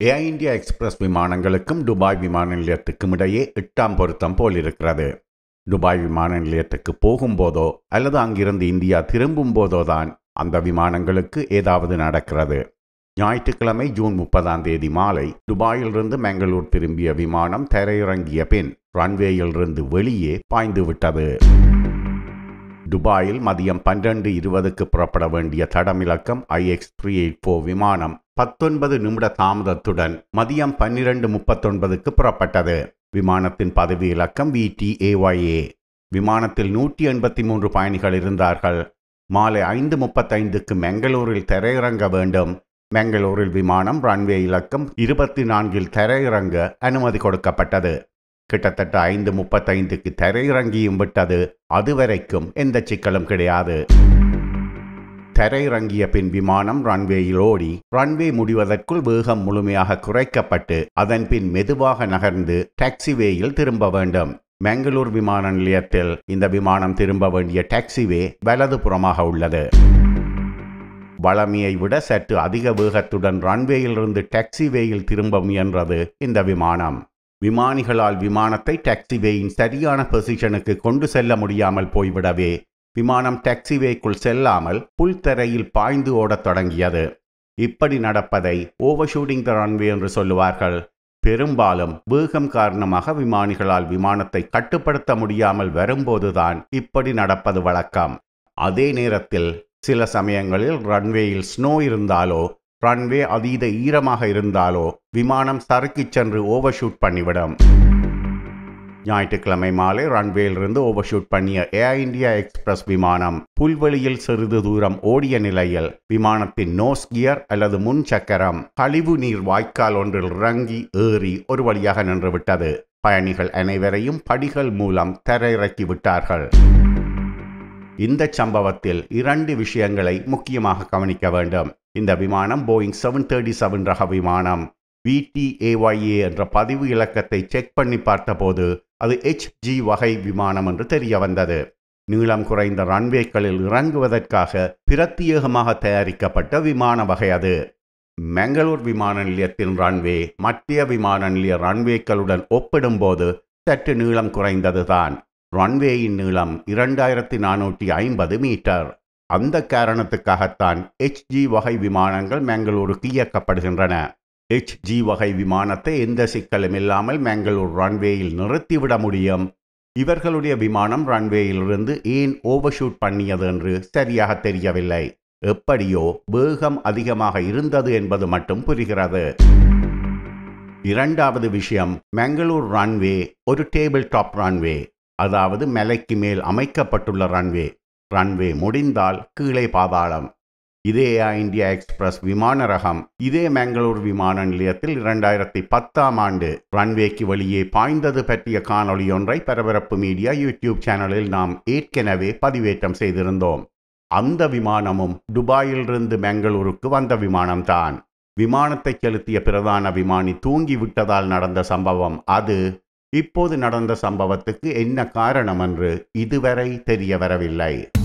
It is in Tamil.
ஏர் இந்தியா எக்ஸ்பிரஸ் விமானங்களுக்கும் துபாய் விமான நிலையத்துக்கும் இடையே எட்டாம் பொருத்தம் போல் இருக்கிறது துபாய் விமான நிலையத்துக்கு போகும்போதோ அல்லது அங்கிருந்து இந்தியா திரும்பும் போதோ தான் அந்த விமானங்களுக்கு ஏதாவது நடக்கிறது ஞாயிற்றுக்கிழமை ஜூன் முப்பதாம் தேதி மாலை துபாயிலிருந்து பெங்களூர் திரும்பிய விமானம் தரையிறங்கிய பின் ரன்வேயிலிருந்து வெளியே பாய்ந்து விட்டது துபாயில் மதியம் பன்னிரண்டு இருபதுக்கு புறப்பட வேண்டிய தடமிலக்கம் ஐஎக்ஸ் த்ரீ எயிட் ஃபோர் விமானம் பத்தொன்பது நிமிட தாமதத்துடன் மதியம் பன்னிரண்டு முப்பத்தொன்பதுக்கு புறப்பட்டது விமானத்தின் பதவி இலக்கம் விடிஏஒய்ஏ விமானத்தில் நூற்றி எண்பத்தி மூன்று பயணிகள் இருந்தார்கள் மாலை ஐந்து முப்பத்தைந்துக்கு மெங்களூரில் தரையிறங்க வேண்டும் மெங்களூரில் விமானம் ரன்வே இலக்கம் இருபத்தி நான்கில் தரையிறங்க அனுமதி கொடுக்கப்பட்டது கிட்டத்தட்ட ஐந்து முப்பத்தைந்துக்கு தரையிறங்கியும் விட்டது அதுவரைக்கும் எந்த சிக்கலும் கிடையாது தரையிறங்கிய பின் விமானம் ரன்வேயில் ஓடி ரன்வே முடிவதற்குள் வேகம் முழுமையாக குறைக்கப்பட்டு அதன் பின் மெதுவாக நகர்ந்து டாக்ஸிவேயில் திரும்ப வேண்டும் பெங்களூர் விமான நிலையத்தில் இந்த விமானம் திரும்ப வேண்டிய டாக்ஸிவே வலதுபுறமாக உள்ளது வளமையை விட சற்று அதிக வேகத்துடன் ரன்வேயிலிருந்து டாக்ஸிவேயில் திரும்ப முயன்றது இந்த விமானம் விமானிகளால் விமானத்தை டாக்ஸிவேயின் சரியான பொசிஷனுக்கு கொண்டு செல்ல முடியாமல் போய்விடவே விமானம் டாக்ஸிவேக்குள் செல்லாமல் புல்தரையில் பாய்ந்து ஓடத் தொடங்கியது இப்படி நடப்பதை ஓவர் ஷூட்டிங் த ரன்வே என்று சொல்லுவார்கள் பெரும்பாலும் வேகம் காரணமாக விமானிகளால் விமானத்தை கட்டுப்படுத்த முடியாமல் வரும்போதுதான் இப்படி நடப்பது வழக்கம் அதே நேரத்தில் சில சமயங்களில் ரன்வேயில் ஸ்னோ இருந்தாலோ ரன்வே அதீத ஈரமாக இருந்தாலோ விமானம் சறுக்கிச் சென்று ஓவர்ஷூட் பண்ணிவிடும் ஞாயிற்றுக்கிழமை மாலை ரன்வேயிலிருந்து ஓவர்ஷூட் பண்ணிய ஏர் இந்தியா எக்ஸ்பிரஸ் விமானம் புல்வெளியில் சிறிது தூரம் ஓடிய நிலையில் விமானத்தின் நோஸ் கியர் அல்லது முன் சக்கரம் கழிவு நீர் வாய்க்கால் ஒன்றில் இறங்கி ஏறி ஒரு வழியாக நின்றுவிட்டது பயணிகள் அனைவரையும் படிகள் மூலம் தரையிறக்கி விட்டார்கள் இந்த சம்பவத்தில் இரண்டு விஷயங்களை முக்கியமாக கவனிக்க வேண்டும் இந்த விமானம் போயிங் செவன் தேர்ட்டி செவன் ரக விமானம் விடிஏஒய்ஏ என்ற பதிவு இலக்கத்தை செக் பண்ணி பார்த்தபோது அது ஹெச்ஜி வகை விமானம் என்று தெரிய வந்தது நீளம் குறைந்த ரன்வேக்களில் இறங்குவதற்காக பிரத்யேகமாக தயாரிக்கப்பட்ட விமான வகை அது மெங்களூர் விமான நிலையத்தின் ரன்வே மத்திய விமான நிலைய ரன்வேக்களுடன் ஒப்பிடும்போது சற்று நீளம் குறைந்ததுதான் ரன்வேயின் நீளம் இரண்டாயிரத்தி நானூற்றி ஐம்பது மீட்டர் அந்த காரணத்துக்காகத்தான் ஹெச்ஜி வகை விமானங்கள் மேங்களூருக்கு இயக்கப்படுகின்றன ஹெச்ஜி வகை விமானத்தை எந்த சிக்கலும் இல்லாமல் மேங்களூர் ரன்வேயில் நிறுத்திவிட முடியும் இவர்களுடைய விமானம் ரன்வேயிலிருந்து ஏன் ஓவர்ஷூட் பண்ணியது என்று சரியாக தெரியவில்லை எப்படியோ வேகம் அதிகமாக இருந்தது என்பது மட்டும் புரிகிறது இரண்டாவது விஷயம் மேங்களூர் ரன்வே ஒரு டேபிள் டாப் ரன்வே அதாவது மலைக்கு மேல் அமைக்கப்பட்டுள்ள ரன்வே ரன்வே முடிந்தால் கீழே பாதாளம் இதே இந்தியா எக்ஸ்பிரஸ் விமான ரகம் இதே மேங்களூர் விமான நிலையத்தில் இரண்டாயிரத்தி பத்தாம் ஆண்டு ரன்வேக்கு வெளியே பாய்ந்தது பற்றிய காணொளி ஒன்றை பரபரப்பு மீடியா யூடியூப் சேனலில் நாம் ஏற்கனவே பதிவேற்றம் செய்திருந்தோம் அந்த விமானமும் துபாயிலிருந்து பெங்களூருக்கு வந்த விமானம்தான் விமானத்தை செலுத்திய பிரதான விமானி தூங்கி விட்டதால் நடந்த சம்பவம் அது இப்போது நடந்த சம்பவத்துக்கு என்ன காரணம் என்று இதுவரை தெரிய வரவில்லை